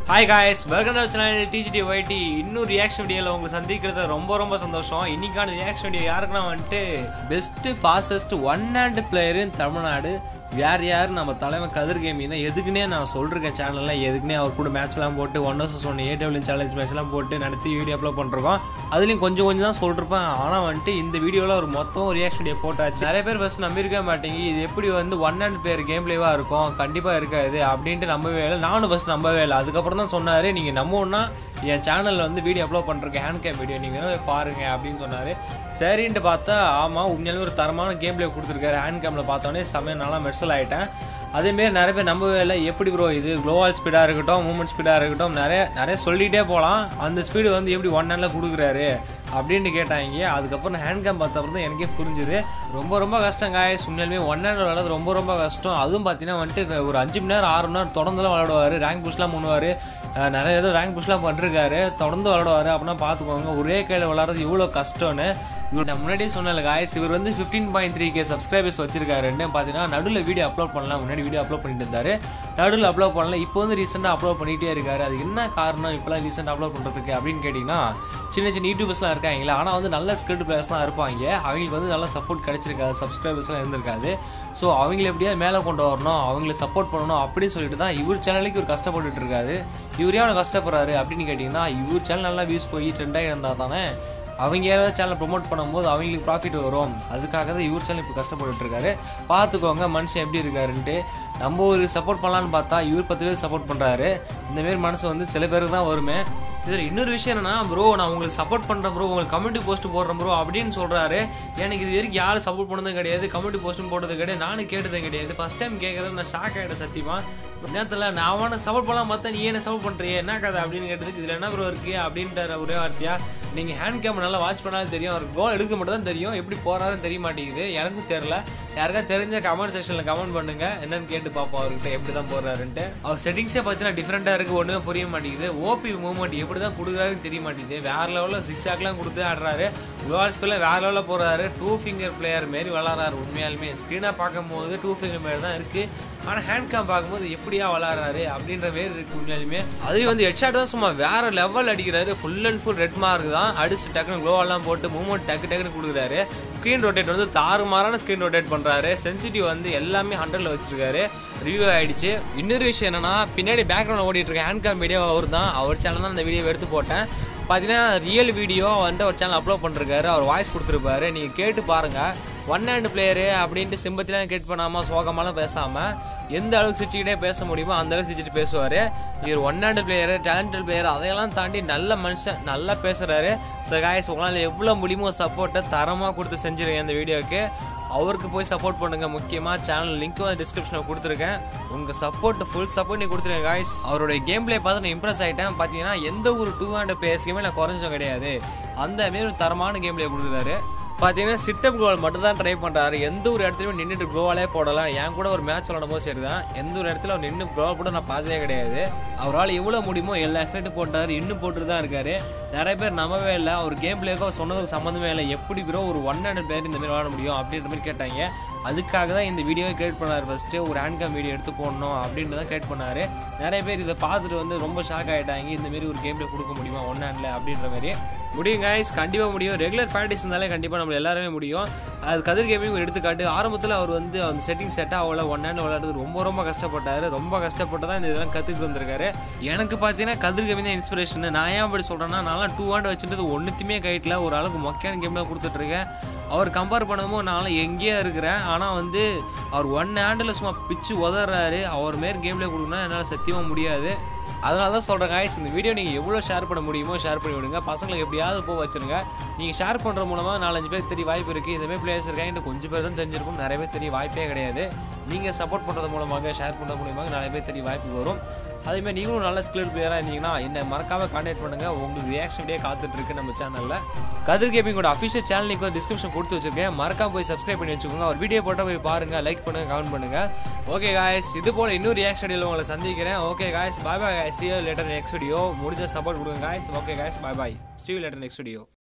hi guys welcome to channel DGD YT இன்னும் reaction வீடியோவில் உங்களை சந்திக்கிறது ரொம்ப ரொம்ப சந்தோஷம் இன்னைக்கான ரியாக்ஷன் வீடியோ யாருக்குன்னா வந்துட்டு best fastest one hand player in Tamil Nadu யார் யார் நம்ம தலைவன் கதிர் கேமிங் தான் எதுக்குன்னே நான் சொல்லிருக்கேன் சேனலில் எதுக்குன்னே அவர் கூட மேட்ச்லாம் போட்டு one versus one AW challenge மேட்ச்லாம் போட்டு நடத்தி வீடியோ அப்லோட் பண்ணிருக்கோம் அதுலேயும் கொஞ்சம் கொஞ்சம் தான் சொல்லிருப்பேன் ஆனால் வந்துட்டு இந்த வீடியோவில் ஒரு மொத்தம் ரியாக்ஷன் வீடியோ போட்டாச்சு நிறைய பேர் ஃபஸ்ட் நம்பியிருக்க மாட்டேங்க இது எப்படி வந்து ஒன் ஹேண்ட் பிளேயர் கேம் பிளேவாக இருக்கும் கண்டிப்பாக இருக்காது அப்படின்ட்டு நம்பவே இல்லை நானும் ஃபஸ்ட் நம்பவே இல்லை அதுக்கப்புறம் தான் சொன்னார் நீங்கள் நம்பணும்னா என் சேனலில் வந்து வீடியோ அப்லோட் பண்ணுறேன் ஹேண்ட் கேம் வீடியோ நீங்கள் வேணா போய் பாருங்க அப்படின்னு சொன்னார் சரின்ட்டு பார்த்தா ஆமாம் உண்மையாலுமே ஒரு தரமான கேம் பிளே கொடுத்துருக்காரு ஹேண்ட் கேமில் பார்த்தோன்னே செம்மையாக நல்லா மெர்சல் ஆகிட்டேன் அதேமாரி நிறைய பேர் நம்பவே இல்லை எப்படி ப்ரோ இது க்ளோவால் ஸ்பீடாக இருக்கட்டும் மூமெண்ட் ஸ்பீடாக இருக்கட்டும் நிறைய நிறைய சொல்லிகிட்டே போகலாம் அந்த ஸ்பீடு வந்து எப்படி ஒன் ஹேண்டில் கொடுக்குறாரு அப்படின்னு கேட்டாங்க அதுக்கப்புறம் ஹேண்ட் கேம் பார்த்தப்பறம் தான் எனக்கே புரிஞ்சுது ரொம்ப ரொம்ப கஷ்டம் காய்ஸ் உண்மையிலுமே ஒன் ஹேண்ட் விளாடுறது ரொம்ப ரொம்ப கஷ்டம் அதுவும் பார்த்தீங்கன்னா வந்துட்டு ஒரு அஞ்சு மணி நேரம் ஆறு மணி நேரம் தொடர்ந்துலாம் விளாடுவார் ரேங்க் புஷ்லாம் பண்ணுவார் நிறைய ஏதோ ரேங்க் புஷ்லாம் பண்ணிருக்காரு தொடர்ந்து விளாடுவார் அப்படின்னா பார்த்துக்கோங்க ஒரே கையில் விளாட்றது இவ்வளோ கஷ்டம்னு இவர் நான் முன்னாடியே சொன்னல காய்ஸ் இவர் வந்து fifteen point three K subscribers வச்சிருக்காருன்னு பார்த்தீங்கன்னா நடுவில் வீடியோ அப்லோட் பண்ணலாம் முன்னாடி வீடியோ அப்லோட் பண்ணிட்டு இருந்தார் நடுவில் அப்லோட் பண்ணல இப்போ வந்து ரீசெண்டாக அப்லோட் பண்ணிகிட்டே இருக்காரு அது என்ன காரணம் இப்போலாம் ரீசெண்டாக அப்லோட் பண்ணுறதுக்கு அப்படின்னு கேட்டிங்கன்னா சின்ன சின்ன யூடியூபர்ஸ்லாம் இருக்காங்களே ஆனால் வந்து நல்ல ஸ்கிரிப்ட் பிளேயர்ஸ்லாம் இருப்பாங்க அவங்களுக்கு வந்து நல்ல சப்போர்ட் கிடைச்சிருக்காது சப்ஸ்கிரைபர்ஸ்லாம் இருந்திருக்காது ஸோ அவங்கள எப்படியாவது மேலே கொண்டு வரணும் அவங்கள சப்போர்ட் பண்ணணும் அப்படின்னு சொல்லிட்டு தான் இவர் சேனலுக்கு இவர் கஷ்டப்பட்டுட்டு இருக்காரு இவர் ஏன் கஷ்டப்படுறாரு அப்படின்னு கேட்டிங்கன்னா இவர் சேனல் நல்லா வியூஸ் போய் ட்ரெண்டாக இருந்தால் தானே அவங்க யாராவது சேனலை ப்ரொமோட் பண்ணும்போது அவங்களுக்கு ப்ராஃபிட் வரும் அதுக்காக தான் இவர் சேனல் இப்போ கஷ்டப்பட்டுட்டு இருக்காரு பார்த்துக்கோங்க மனுஷன் எப்படி இருக்காருன்ட்டு நம்ம ஒரு சப்போர்ட் பண்ணலான்னு பார்த்தா இவர் பத்து பேர் சப்போர்ட் பண்ணுறாரு இந்தமாரி மனசு வந்து சில பேருக்கு தான் வருமே இதில் இன்னொரு விஷயம் என்னன்னா ப்ரோ நான் உங்களுக்கு சப்போர்ட் பண்ணுறேன் ப்ரோ உங்களுக்கு கம்யூனிட்டி போஸ்ட் போடுறேன் ப்ரோ அப்படின்னு சொல்கிறாரு எனக்கு இது வரைக்கும் யாரும் சப்போர்ட் பண்ணதும் கிடையாது கம்யூனிட்டி போஸ்ட்டும் போட்டது கிடையாது நானும் கேட்டதும் கிடையாது ஃபஸ்ட் டைம் கேட்குறது நான் ஷாக் ஆகிட்டேன் சத்தியமாக நேரத்தில் நான் அவனை சப்போர்ட் பண்ணலாம் பார்த்தா நீ என்ன சப்போர்ட் பண்ணுறியே என்ன கதை அப்படின்னு கேட்டதுக்கு இதில் என்ன ப்ரோ இருக்கு அப்படின்ட்டு ஒரே வார்த்தையா நீங்கள் ஹேண்ட் கேம் நல்லா வாட்ச் பண்ணாலும் தெரியும் அவர் கோல் எடுக்க மட்டும் தான் தெரியும் எப்படி போகிறாருன்னு தெரிய மாட்டேங்குது எனக்கும் தெரில யாருக்கா தெரிஞ்ச கமெண்ட் செக்ஷனில் கமெண்ட் பண்ணுங்க என்னன்னு கேட்டு பார்ப்போம் அவர்கிட்ட எப்படி தான் போடுறாருன்ட்டு அவர் செட்டிங்ஸே பார்த்தீங்கன்னா டிஃப்ரெண்ட்டாக இருக்குது ஒன்றுமே புரிய மாட்டேங்குது ஓபி மூவ்மெண்ட் எப்படி தான் கொடுக்குறாருன்னு தெரிய மாட்டேங்குது வேறு லெவலில் சிக்ஸ் ஆக்லாம் கொடுத்து ஆடுறாரு குளோவால் ஸ்பில்ல வேறு லெவலில் போகிறாரு டூ ஃபிங்கர் பிளேயர் மாரி விளாட்றாரு உண்மையாலுமே ஸ்க்ரீனாக பார்க்கும்போது டூ ஃபிங்கர் மாரி தான் இருக்குது ஆனால் ஹேண்ட் கேம் பார்க்கும்போது எப்படியா விளாட்றாரு அப்படின்ற மாரி இருக்குது உண்மையாலுமே அதுலேயும் வந்து ஹெட்ஷாட் தான் சும்மா வேறு லெவல் அடிக்கிறாரு full and full red mark தான் அடிச்சு டக்குன்னு க்ளோவெல்லாம் போட்டு மூவ்மெண்ட் டக்கு டக்குன்னு கொடுக்குறாரு ஸ்க்ரீன் ரொட்டேட் வந்து தாறுமாறான ஸ்க்ரீன் ரொட்டேட் பண்ணுறாரு சென்சிட்டிவ் வந்து எல்லாமே ஹண்ட்ரட்ல வச்சிருக்காரு ரிவ்யூ ஆயிடுச்சு இன்னொரு விஷயம் என்னன்னா பின்னாடி பேக்ரவுண்ட் ஓடிட்டு இருக்க ஹேண்ட் கேம் வீடியோ அவர் தான் அவர் சேனல் தான் அந்த வீடியோ எடுத்து போட்டேன் பார்த்தீங்கன்னா ரியல் வீடியோ வந்துட்டு அவர் சேனல் அப்லோட் பண்ணிருக்காரு அவர் வாய்ஸ் கொடுத்துருப்பாரு நீங்கள் கேட்டு பாருங்கள் ஒன் ஹேண்ட் பிளேயரு அப்படின்ட்டு சிம்பத்திலாம் கேட் பண்ணாமல் சோகமாலாம் பேசாமல் எந்த அளவுக்கு சிரிச்சுக்கிட்டே பேச முடியுமோ அந்த அளவுக்கு சிரிச்சுட்டு பேசுவார் இவர் one hand player talented player அதையெல்லாம் தாண்டி நல்ல மனுஷன் நல்லா பேசுகிறாரு ஸோ காய்ஸ் உங்களால் எவ்வளோ முடியுமோ சப்போர்ட்டை தரமாக கொடுத்து செஞ்சிருக்கேன் இந்த வீடியோக்கு அவருக்கு போய் சப்போர்ட் பண்ணுங்கள் முக்கியமாக சேனல் லிங்க் வந்து டிஸ்கிரிப்ஷனில் கொடுத்துருக்கேன் உங்கள் சப்போர்ட் ஃபுல் சப்போர்ட் நீ கொடுத்துருங்க காய்ஸ் அவருடைய கேம் பிளே பார்த்து நான் இம்ப்ரெஸ் ஆகிட்டேன் பார்த்தீங்கன்னா எந்த ஒரு டூ ஹண்ட்ரட் பிளேயர்ஸ்க்குமே நான் குறைஞ்சோம் கிடையாது அந்த மாரி ஒரு தரமான கேம் பிளே கொடுக்குறாரு பார்த்தீங்கன்னா சிட்டப் கோல் மட்டும் தான் ட்ரை பண்ணுறாரு எந்த ஒரு இடத்துலையும் நின்றுட்டு க்ளோவாலே போடலாம் என் கூட ஒரு மேட்ச் விளாடும் போது சரி தான் எந்த ஒரு இடத்துல அவர் நின்று க்ளோ கூட நான் பார்த்ததே கிடையாது அவரால் எவ்வளோ முடியுமோ எல்லா எஃபெக்ட் போட்டார் இன்னும் போட்டு தான் இருக்காரு நிறைய பேர் நம்பவே இல்லை அவர் கேம் பிளேக்கோ சொன்னதுக்கு சம்மந்தமே இல்லை எப்படி ப்ரோ ஒரு ஒன் ஹண்ட்ரட் பிளேயர் இந்த மாதிரி விளாட முடியும் அப்படின்ற மாதிரி கேட்டாங்க அதுக்காக தான் இந்த வீடியோவை கிரியேட் பண்ணார் ஃபஸ்ட்டு ஒரு ஹேண்ட் கேம் வீடியோ எடுத்து போடணும் அப்படின்ட்டு தான் கிரியேட் பண்ணார் நிறைய பேர் இதை பார்த்துட்டு வந்து ரொம்ப ஷாக் ஆகிட்டாங்க இந்த மாதிரி ஒரு கேம் பிளே கொடுக்க முடியுமா ஒன் ஹேண்டில் அப்படின்ற மாதிரி முடியும் கைஸ் கண்டிப்பாக முடியும் ரெகுலர் ப்ராக்டிஸ் இருந்தாலே கண்டிப்பாக நம்ம எல்லாருமே முடியும் அது கதிர் கேமிங் ஒரு எடுத்துக்காட்டு ஆரம்பத்தில் அவர் வந்து அந்த செட்டிங் செட்டாக அவ்வளோ ஒன் ஹேண்ட் விளையாடுறது ரொம்ப ரொம்ப கஷ்டப்பட்டார் ரொம்ப கஷ்டப்பட்டு தான் இந்த இதெல்லாம் கற்றுக்கிட்டு வந்திருக்காரு எனக்கு பார்த்தீங்கன்னா கதிர் கேமிங் தான் இன்ஸ்பிரேஷன் நான் ஏன் அப்படி சொல்கிறேன்னா நான்லாம் டூ ஹேண்ட் வச்சுட்டு ஒன்றுத்தையுமே கைட்டில் ஒரு அளவுக்கு மொக்கையான கேம்லாம் கொடுத்துட்ருக்கேன் அவர் கம்பேர் பண்ணும்போது நான்லாம் எங்கேயே இருக்கிறேன் ஆனால் வந்து அவர் ஒன் ஹேண்டில் சும்மா பிச்சு உதறாரு அவர் மாரி கேம்லேயே கொடுக்கணும்னா என்னால் சத்தியமாக முடியாது அதனால தான் சொல்கிறேன் காய்ஸ் இந்த வீடியோ நீங்கள் எவ்வளோ ஷேர் பண்ண முடியுமோ ஷேர் பண்ணி விடுங்க பசங்களுக்கு எப்படியாவது போக வச்சுருங்க நீங்கள் ஷேர் பண்ணுற மூலமாக நாலஞ்சு பேர் தெரிய வாய்ப்பு இருக்குது இந்தமாதிரி பிளேயர்ஸ் இருக்காங்க கொஞ்சம் பேர் தான் தெரிஞ்சிருக்கும் நிறைய பேர் தெரிய வாய்ப்பே கிடையாது நீங்கள் சப்போர்ட் பண்ணுறது மூலமாக ஷேர் பண்ணுறது மூலமாக நிறைய பேர் தெரிய வாய்ப்பு வரும் அதேமாதிரி நீங்களும் நல்ல ஸ்கில் பிளேயராக இருந்தீங்கன்னா என்னை மறக்காமல் கான்டாக்ட் பண்ணுங்கள் உங்களுக்கு ரியாக்ஷன் வீடியோ காத்துட்டு இருக்கு நம்ம சேனலில் கதிர் கேமிங்கோட அஃபிஷியல் சேனல் லிங்க் வந்து டிஸ்கிரிப்ஷன் கொடுத்து வச்சிருக்கேன் மறக்காம போய் சப்ஸ்கிரைப் பண்ணி வச்சுக்கோங்க அவர் வீடியோ போட்டால் போய் பாருங்கள் லைக் பண்ணுங்கள் கமெண்ட் பண்ணுங்கள் ஓகே காய்ஸ் இது போல் இன்னொரு ரியாக்ஷன் வீடியோவில் உங்களை சந்திக்கிறேன் okay guys bye bye see you later next video முடிஞ்ச சப்போர்ட் கொடுங்க guys okay guys bye bye see you later next video